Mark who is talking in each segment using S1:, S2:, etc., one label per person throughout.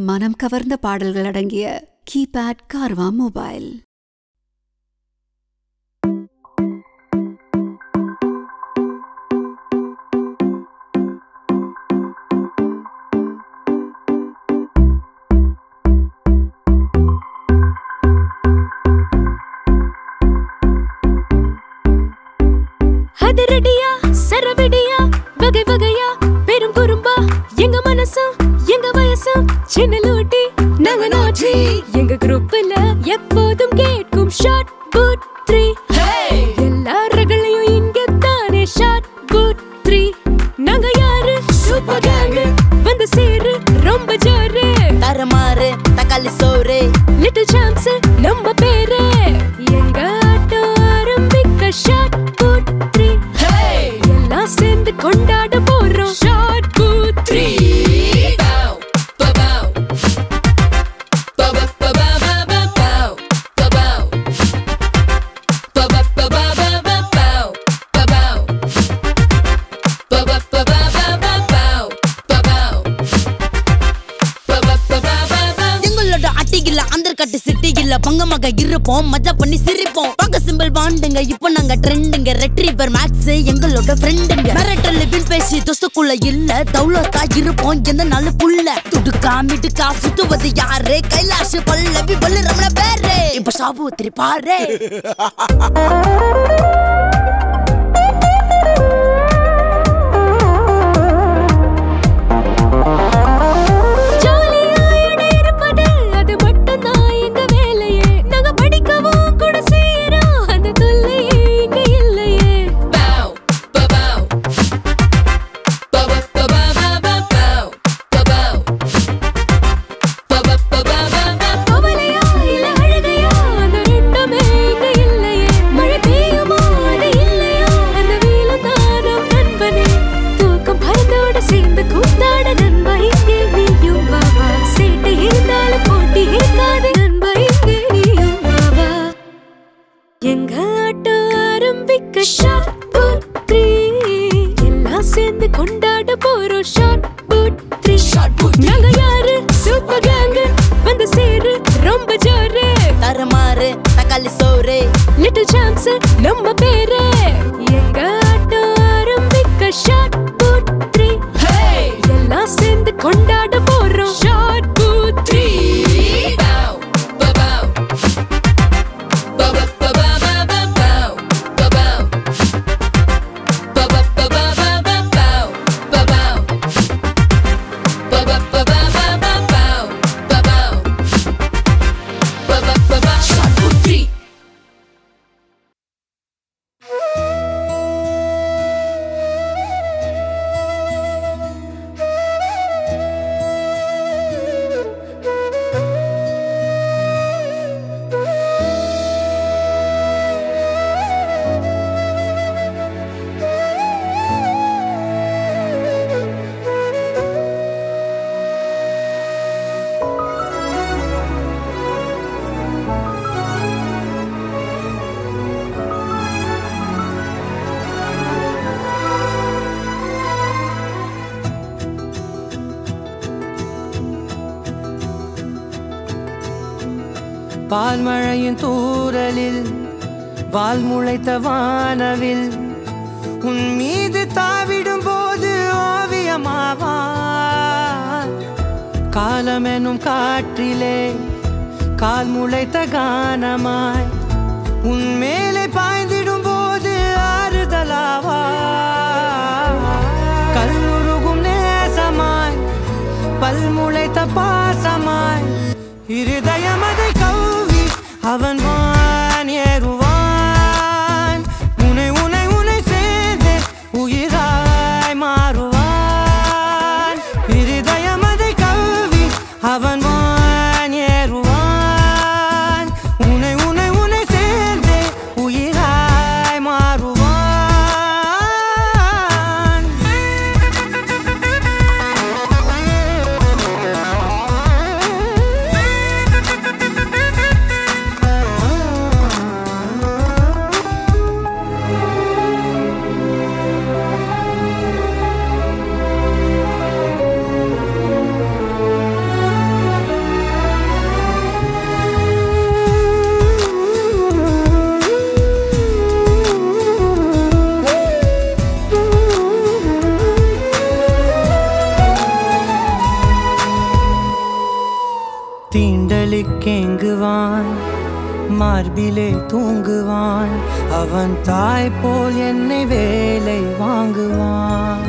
S1: மனம் கவர்ந்த பாடல்கள் அடங்கிய கீபேட் கார்வா மொபைல்
S2: அதிரடியா சரவெடியா வகை வகையா பெரும் குறும்பா எங்க மனசும் எங்க வயசும் சின்ன லூட்டி நாங்க நாட்டி எங்க குரூப்ல எப்போதும் கேட்கும் ஷார்ட் புட் த்ரீ எல்லா ரகளையும் இங்க தானே ஷார்ட் புட் த்ரீ நாங்க யாரு சூப்பர் கேங் வந்து சேரு ரொம்ப ஜோரு
S3: தரமாறு தக்காளி சோறு
S2: லிட்டில் சாம்ஸ் நம்ம பேரு எங்க ஆட்டம் ஆரம்பிக்க ஷார்ட் புட் த்ரீ எல்லாம் சேர்ந்து கொண்டாட போறோம் ஷார்ட் புட் த்ரீ
S3: எங்களோட அட்டிகில்ல அந்தர் கட்டு சிட்டிகில்ல பங்கமாக இருப்போம் மஜா பண்ணி சிரிப்போம் பங்க சிம்பிள் பாண்டுங்க இப்போ நாங்க ட்ரெண்டுங்க ரெட்ரீவர் மேக்ஸ் எங்களோட ஃப்ரெண்டுங்க மிரட்டல் பின் பேசி தொசுக்குள்ள இல்ல தௌலத்தா இருப்போம் எந்த நாள் புள்ள துடுக்கா மிடுக்கா சுத்துவது யாரு கைலாஷ் பல்லவி பல்லு ரமண பேரு இப்ப சாபுத்திரி பாரு
S2: ஜாலியா இடம் இருப்பது அது மட்டும்தான் எங்க வேலையே நாங்க படிக்கவும் கூட செய்யறோம் அந்த தொல்லையே இங்க இல்லையே கவலையா இல்ல அழுகையா அந்த ரெண்டுமே இங்க இல்லையே மழை பெய்யுமா அது இல்லையா அந்த வெயிலும் தானம் நண்பனே தூக்கம் பறந்தோட சேர்ந்து கூத்தாட நண்பா இங்கே நீயும் வா வா சேட்டை இருந்தாலும் போட்டி இருக்காது நண்பா இங்கே நீயும் வா வா எங்க ஆட்டம் ஆரம்பிக்க ஷார்ட் புட் த்ரீ எல்லாம் சேர்ந்து கொண்டாட போறோம் ஷார்ட் புட் த்ரீ நாங்க யாரு சூப்பர் கேங் வந்து சேரு ரொம்ப ஜோரு
S3: தரமாறு தக்காளி சோறு
S2: லிட்டில் சாம்ஸ் நம்ம பேரு எங்க ஆட்டம் ஆரம்பிக்க ஷார்ட் புட் த்ரீ எல்லாம் சேர்ந்து கொண்டாட போறோம் ஷார்ட் புட் த்ரீ
S4: பால்மழையின் தூறலில் வால் முளைத்த வானவில் உன் மீது தாவிடும் போது ஓவியமாவா காலமெனும் காற்றிலே கால் முளைத்த கானமாய் உன் மேலே பாய்ந்திடும் போது ஆறுதலாவா கல்லுருகும் நேசமாய் பல் முளைத்த பாசமாய் இருதயமதை கவ்வி அவன் வான் ஏறுவான் உனை உனை உனை சேர்ந்து உயிராய் மாறுவான் இருதயமதை கவ்வி அவன் வான் ஏறுவான் உனை உனை உனை சேர்ந்து உயிராய் மாறுவான் தீண்டலுக்கேங்குவான் மார்பிலே தூங்குவான் அவன் தாய் போல் என்னை வேலை வாங்குவான்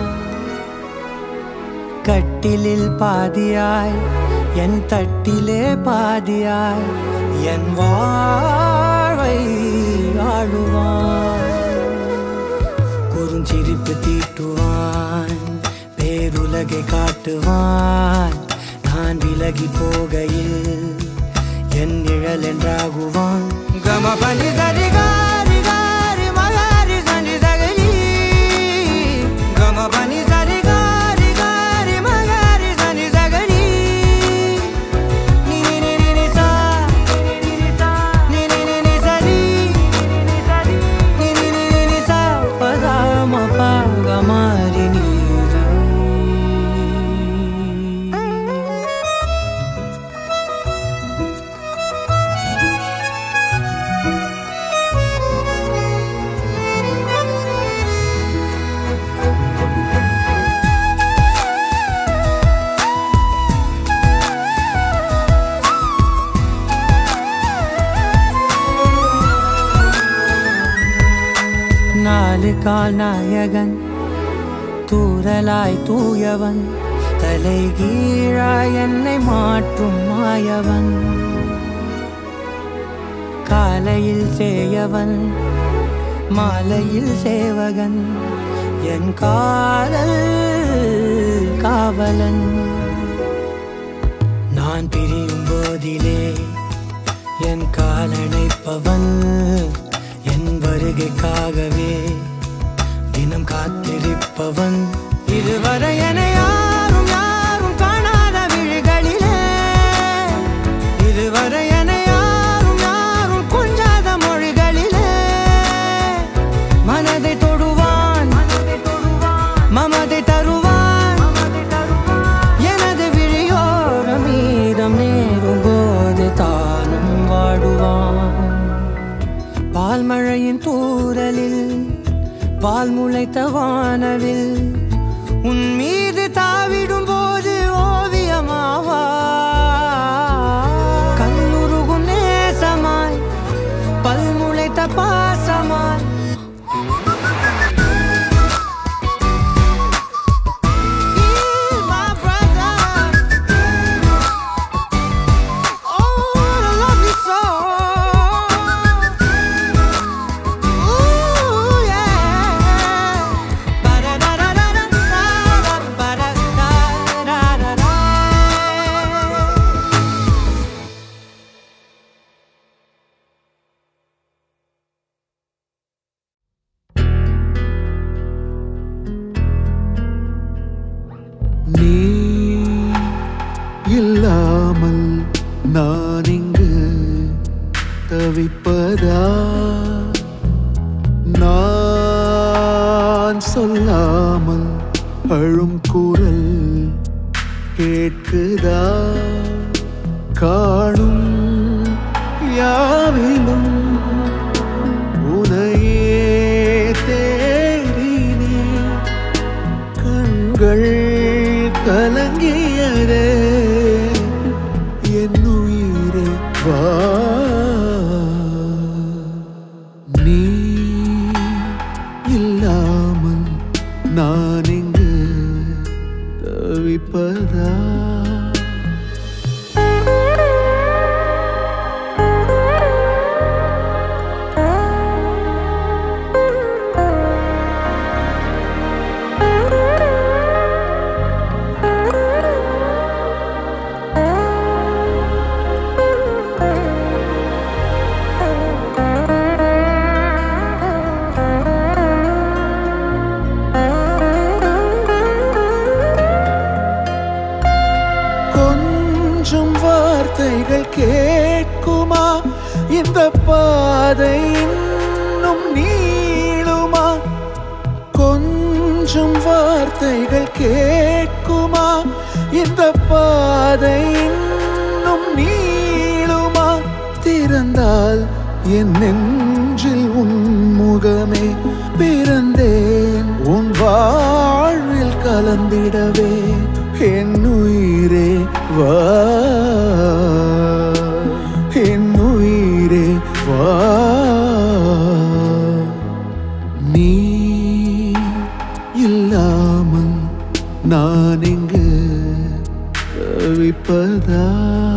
S4: கட்டிலில் பாதியாய் என் தட்டிலே பாதியாய் என் வாழ்வை ஆளுவான் குறுஞ்சிரிப்பு தீட்டுவான் பேருலகை காட்டுவான் நான் விலகி போகையில் என் நிழல் என்றாகுவான் கம பனி சரி காரி காரி மகாரி சனி சகரி கம பனி சரி காரி காரி மகாரி சனி சகரி நீ நீ நீ நீ சா நீ நீ நீ நீ சரி நீ நீ நீ நீ நீ சா பதா ம பா க மாரி நீ நாலு கால் நாயகன் தூரலாய் தூயவன் தலை கீழாய் என்னை மாற்றும் மாயவன் காலையில் சேயவன் மாலையில் சேவகன் என் காதல் காவலன் நான் பிரியும் போதிலே என் காலணைப்பவன் என் வருகைக்காகவே தினம் காத்திருப்பவன் இதுவரை என யாரும் யாரும் காணாத விழிகளிலே இதுவரை என யாரும் யாரும் கொஞ்சாத மொழிகளிலே மனதை தொடுவான் மமதை தருவான் எனது விழியோர மீதம் நேரும் போது தானும் வாடுவான் பால் மழையின் தூறலில் பால் முளைத்த வானவில் உன் மீது தாவிடும் போது ஓவியமாவா கண்ணுருகும் நேசமாய் பல் முளைத்த பாசமாய் He's my brother. Oh, what a lovely song. Ooh, yeah. Ba-da-da-da-da-da-da, ba-da-da-da-da-da.
S5: நீ இல்லாமல் நான் இங்கு தவிப்பதா நான் சொல்லாமல் அழும் குரல் கேட்குதா காணும் யாவிலும் உனையே தேடினேன் கண்கள் கலங்கியதே என் உயிரே வா நீ இல்லாமல் நான் இங்கு தவிப்பதா கொஞ்சம் வார்த்தைகள் கேட்குமா இந்த பாதை இன்னும் நீளுமா கொஞ்சம் வார்த்தைகள் கேட்குமா இந்த பாதை இன்னும் நீளுமா திறந்தால் என் நெஞ்சில் உன் முகமே பிறந்தேன் உன் வாழ்வில் கலந்திடவே என் உயிரே வா தோன்றுதா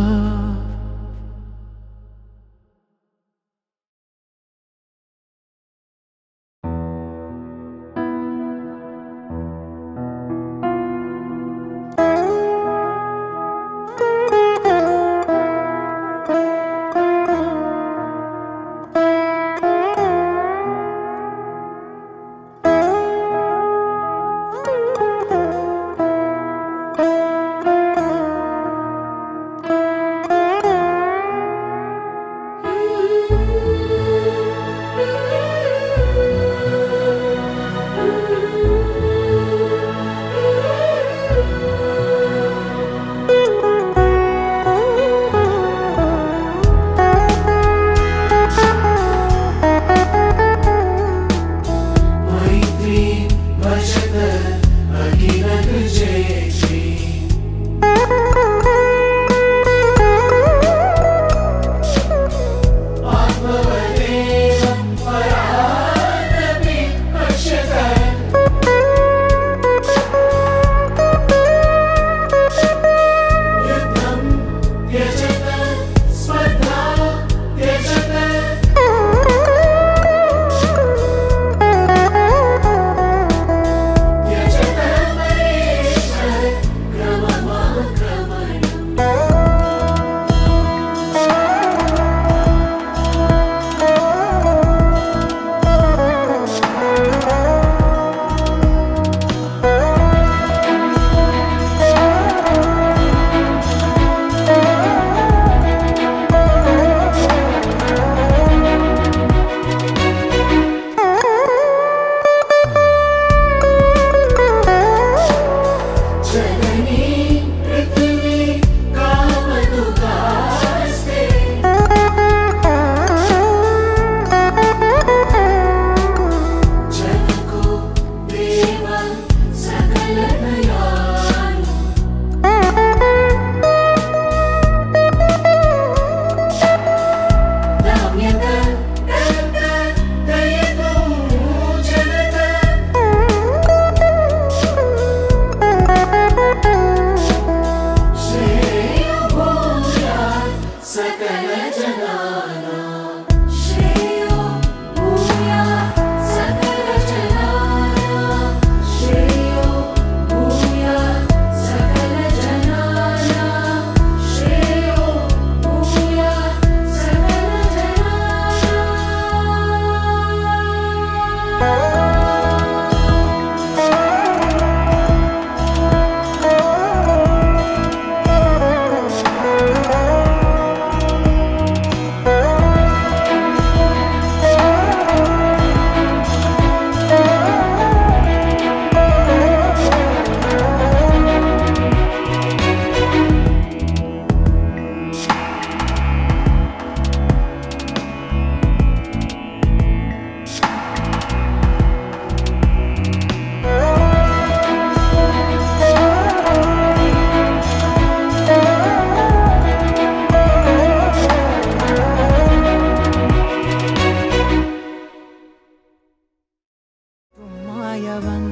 S4: மாயவன்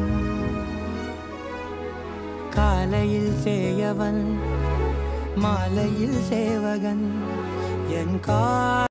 S4: காலையில் சேயவன் மாலையில் சேவகன் என் கா